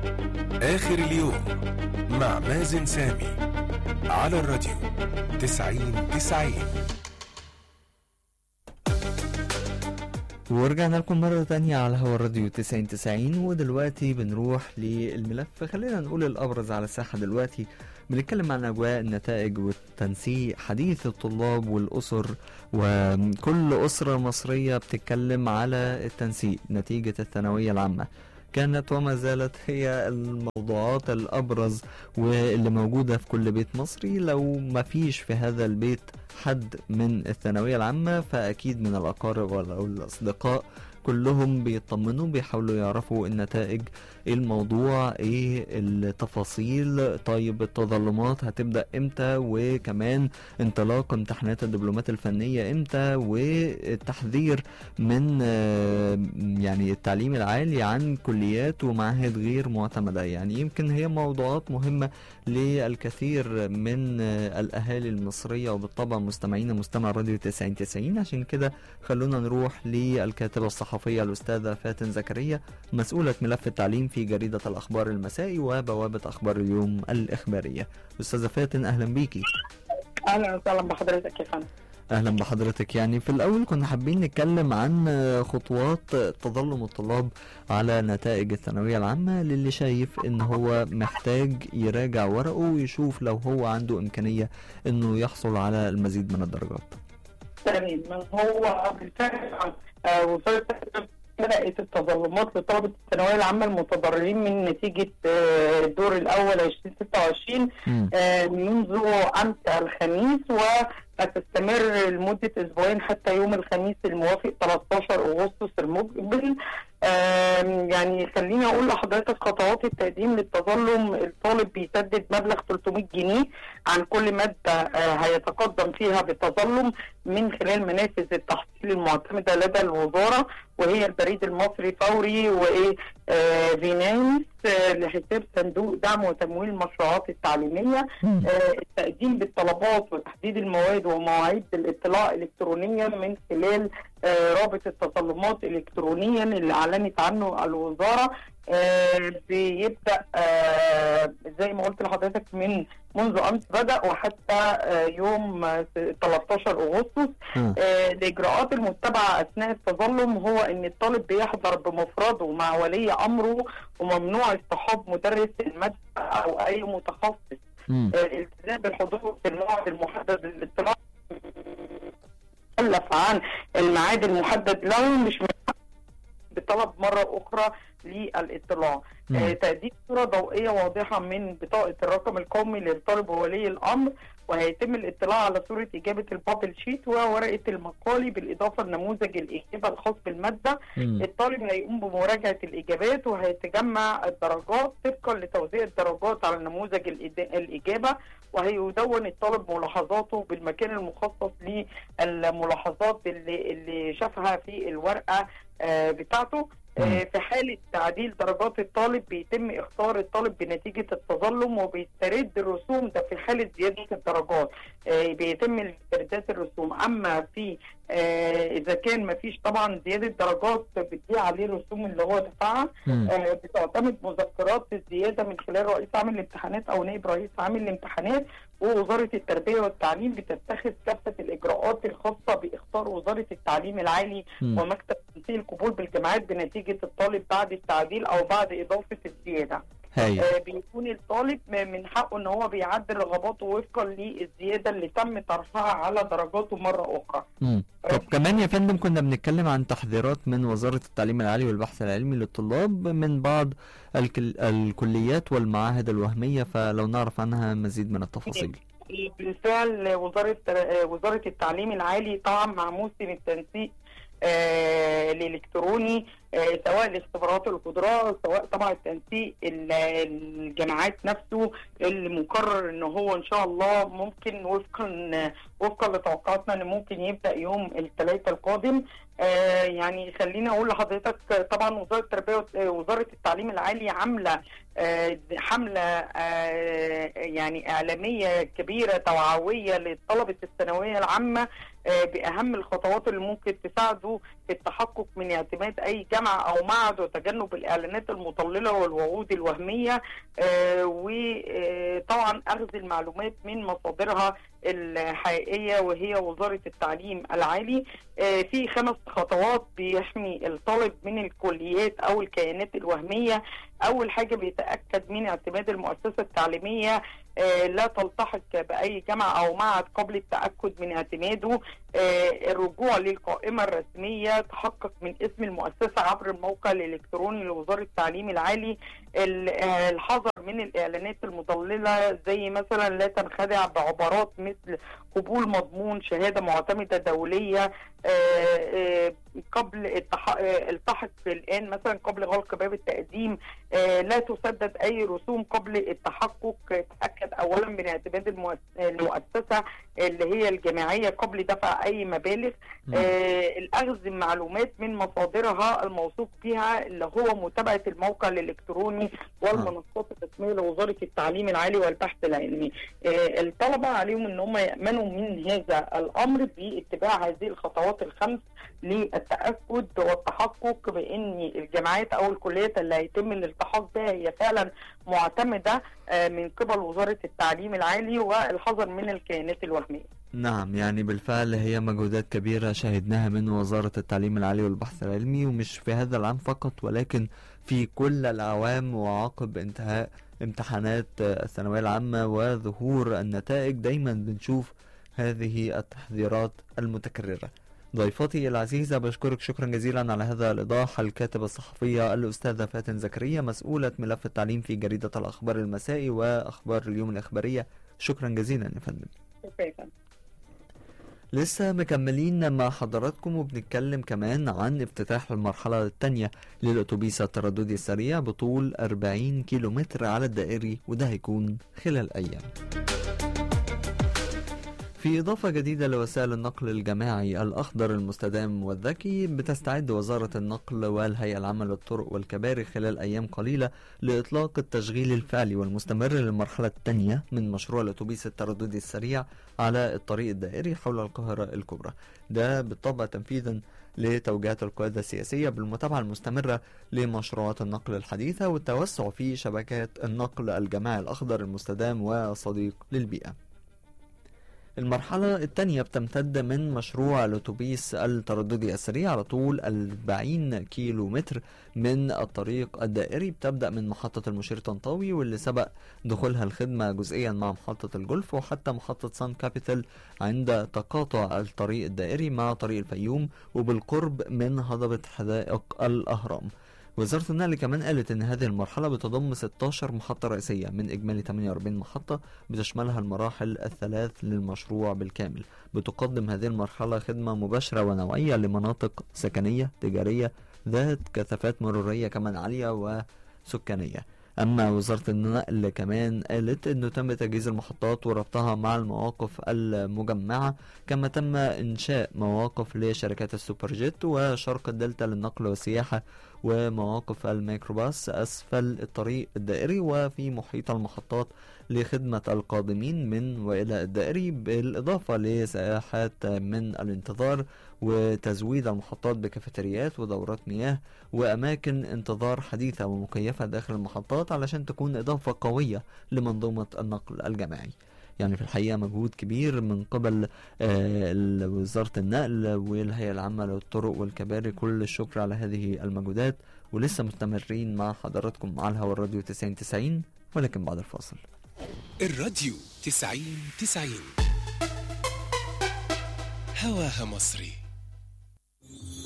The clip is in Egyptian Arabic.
آخر اليوم مع مازن سامي على الراديو تسعين تسعين ورجعنا لكم مرة تانية على هوا الراديو 90 90 ودلوقتي بنروح للملف خلينا نقول الأبرز على الساحة دلوقتي بنتكلم عن أجواء النتائج والتنسيق حديث الطلاب والأسر وكل أسرة مصرية بتتكلم على التنسيق نتيجة الثانوية العامة كانت وما زالت هي الموضوعات الأبرز واللي موجودة في كل بيت مصري لو ما فيش في هذا البيت حد من الثانوية العامة فأكيد من الأقارب أو الأصدقاء كلهم بيطمنوا بيحاولوا يعرفوا النتائج ايه الموضوع ايه التفاصيل طيب التظلمات هتبدأ امتى وكمان انطلاق امتحانات الدبلومات الفنية امتى والتحذير من آه، يعني التعليم العالي عن كليات ومعاهد غير معتمدة يعني يمكن هي موضوعات مهمة للكثير من آه، الأهالي المصرية وبالطبع مستمعينا مستمع راديو 90 90 عشان كده خلونا نروح للكاتبة الصحفية الأستاذة فاتن زكريا مسؤولة ملف التعليم في جريدة الأخبار المسائي وبوابة أخبار اليوم الإخبارية أستاذة فاتن أهلا بيكي اهلا وسهلا بحضرتك يا فندم اهلا بحضرتك يعني في الاول كنا حابين نتكلم عن خطوات تظلم الطلاب على نتائج الثانويه العامه للي شايف ان هو محتاج يراجع ورقه ويشوف لو هو عنده امكانيه انه يحصل على المزيد من الدرجات تمام هو بالفعل آه، وزاره التعليم بدات التظلمات لطلبه الثانويه العامه المتضررين من نتيجه آه، الدور الاول 2026 مم. آه، منذ امس الخميس وهتستمر لمده اسبوعين حتى يوم الخميس الموافق 13 اغسطس المقبل آم، يعني خليني اقول لحضرتك خطوات التقديم للتظلم الطالب بيسدد مبلغ 300 جنيه عن كل ماده آه، هيتقدم فيها بالتظلم من خلال منافذ التحصيل المعتمده لدى الوزاره وهي البريد المصري فوري وايه آه، فينانس آه، لحساب صندوق دعم وتمويل المشروعات التعليميه مم. آه، التقديم بالطلبات وتحديد المواد ومواعيد الاطلاع الكترونيا من خلال آه، رابط التظلمات الكترونيا اللي اعلنت عنه الوزاره آه، بيبدا آه، زي ما قلت لحضرتك من منذ امس بدا وحتى آه، يوم آه، 13 اغسطس آه. آه، الاجراءات المتبعه اثناء التظلم هو ان الطالب بيحضر بمفرده مع ولي امره وممنوع اصطحاب مدرس الماده او اي متخصص مم. آه، الالتزام بالحضور في الموعد المحدد للاطلاع مكلف عن الميعاد المحدد له مش من- بطلب مرة أخرى للاطلاع مم. آه، تقديم صورة ضوئية واضحة من بطاقة الرقم القومي للطالب وولي الأمر وهيتم الاطلاع على صورة إجابة البابل شيت وورقة المقالي بالإضافة لنموذج الإجابة الخاص بالمادة مم. الطالب هيقوم بمراجعة الإجابات وهيتجمع الدرجات طبقا لتوزيع الدرجات على نموذج الإد- الإجابة وهيدون الطالب ملاحظاته بالمكان المخصص للملاحظات اللي, اللي شافها في الورقة آه، بتاعته مم. آه، في حالة تعديل درجات الطالب بيتم اختار الطالب بنتيجة التظلم وبيسترد الرسوم ده في حالة زيادة الدرجات آه، بيتم استرداد الرسوم أما في آه، إذا كان مفيش طبعا زيادة درجات بتضيع عليه الرسوم اللي هو دفعها مم. آه، بتعتمد مذكرات الزيادة من خلال رئيس عامل الامتحانات أو نائب رئيس عامل الامتحانات ووزارة التربية والتعليم بتتخذ كافة الإجراءات الخاصة بإختار وزارة التعليم العالي مم. ومكتب تنسيق القبول بالجامعات بنتيجة الطالب بعد التعديل أو بعد إضافة الزيادة هايل آه، بيكون الطالب م- من حقه ان هو بيعدل رغباته وفقا للزياده اللي تم طرحها على درجاته مره اخرى. مم. طب كمان يا فندم كنا بنتكلم عن تحذيرات من وزارة التعليم العالي والبحث العلمي للطلاب من بعض الكل... الكليات والمعاهد الوهمية فلو نعرف عنها مزيد من التفاصيل بالفعل وزاره آه، وزاره التعليم العالي طبعا مع موسم التنسيق آه، الالكتروني آه، سواء لاختبارات القدرات سواء طبعا التنسيق ال- الجامعات نفسه اللي مقرر ان هو ان شاء الله ممكن وفقا وفقا لتوقعاتنا ان ممكن يبدا يوم الثلاثاء القادم آه، يعني خليني اقول لحضرتك طبعا وزاره التربيه وت- آه، وزاره التعليم العالي عامله آه، حمله آه، يعني اعلاميه كبيره توعويه لطلبه الثانويه العامه آه، باهم الخطوات اللي ممكن تساعده في التحقق من اعتماد اي جامعه جامعة أو معهد وتجنب الإعلانات المضللة والوعود الوهمية آه، وطبعا أخذ المعلومات من مصادرها الحقيقية وهي وزارة التعليم العالي آه، في خمس خطوات بيحمي الطالب من الكليات أو الكيانات الوهمية أول حاجة بيتأكد من اعتماد المؤسسة التعليمية آه، لا تلتحق بأي جامعة أو معهد قبل التأكد من اعتماده آه، الرجوع للقائمة الرسمية تحقق من اسم المؤسسة عبر الموقع الإلكتروني لوزارة التعليم العالي ال- آه، الحذر من الإعلانات المضللة زي مثلا لا تنخدع بعبارات مثل قبول مضمون شهادة معتمدة دولية آه، آه، قبل التح- آه، التحق الآن مثلا قبل غلق باب التقديم آه، لا تسدد أي رسوم قبل التحقق تأكد أولا من اعتماد المؤس- المؤسسة اللي هي الجامعية قبل دفع أي مبالغ مم. آه الأخذ معلومات من مصادرها الموثوق بها اللي هو متابعة الموقع الإلكتروني والمنصات الرسمية لوزارة التعليم العالي والبحث العلمي آه الطلبة عليهم أن هم يأمنوا من هذا الأمر باتباع هذه الخطوات الخمس للتأكد والتحقق بأن الجامعات أو الكليات اللي هيتم الالتحاق بها هي فعلا معتمدة آه من قبل وزارة التعليم العالي والحذر من الكيانات الوهمية نعم يعني بالفعل هي مجهودات كبيرة شاهدناها من وزارة التعليم العالي والبحث العلمي ومش في هذا العام فقط ولكن في كل الأعوام وعقب انتهاء امتحانات آه، الثانوية العامة وظهور النتائج دايما بنشوف هذه التحذيرات المتكررة ضيفتي العزيزة بشكرك شكرا جزيلا على هذا الإيضاح الكاتبة الصحفية الأستاذة فاتن زكريا مسؤولة ملف التعليم في جريدة الأخبار المسائي وأخبار اليوم الإخبارية شكرا جزيلا يا فندم شكرا لسه مكملين مع حضراتكم وبنتكلم كمان عن افتتاح المرحلة الثانية للأتوبيس الترددي السريع بطول 40 كيلومتر على الدائري وده هيكون خلال أيام في إضافة جديدة لوسائل النقل الجماعي الأخضر المستدام والذكي بتستعد وزارة النقل والهيئة العامة للطرق والكباري خلال أيام قليلة لإطلاق التشغيل الفعلي والمستمر للمرحلة الثانية من مشروع الأتوبيس الترددي السريع على الطريق الدائري حول القاهرة الكبرى ده بالطبع تنفيذا لتوجيهات القيادة السياسية بالمتابعة المستمرة لمشروعات النقل الحديثة والتوسع في شبكات النقل الجماعي الأخضر المستدام وصديق للبيئة المرحلة الثانية بتمتد من مشروع الأتوبيس الترددي السريع على طول 40 كيلو متر من الطريق الدائري بتبدأ من محطة المشير طنطاوي واللي سبق دخولها الخدمة جزئيا مع محطة الجولف وحتى محطة سان كابيتال عند تقاطع الطريق الدائري مع طريق الفيوم وبالقرب من هضبة حدائق الأهرام وزارة النقل كمان قالت إن هذه المرحلة بتضم 16 محطة رئيسية من إجمالي 48 محطة بتشملها المراحل الثلاث للمشروع بالكامل بتقدم هذه المرحلة خدمة مباشرة ونوعية لمناطق سكنية تجارية ذات كثافات مرورية كمان عالية وسكانية أما وزارة النقل كمان قالت إنه تم تجهيز المحطات وربطها مع المواقف المجمعة كما تم إنشاء مواقف لشركات السوبر جيت وشرق الدلتا للنقل والسياحة ومواقف الميكروباص أسفل الطريق الدائري وفي محيط المحطات لخدمة القادمين من وإلى الدائري بالإضافة لساحات من الانتظار وتزويد المحطات بكافيتريات ودورات مياه وأماكن انتظار حديثة ومكيفة داخل المحطات علشان تكون إضافة قوية لمنظومة النقل الجماعي يعني في الحقيقة مجهود كبير من قبل آه، وزارة النقل والهيئة العامة للطرق والكباري كل الشكر على هذه المجهودات ولسه مستمرين مع حضراتكم على الهواء الراديو 90 90 ولكن بعد الفاصل الراديو تسعين تسعين هواها مصري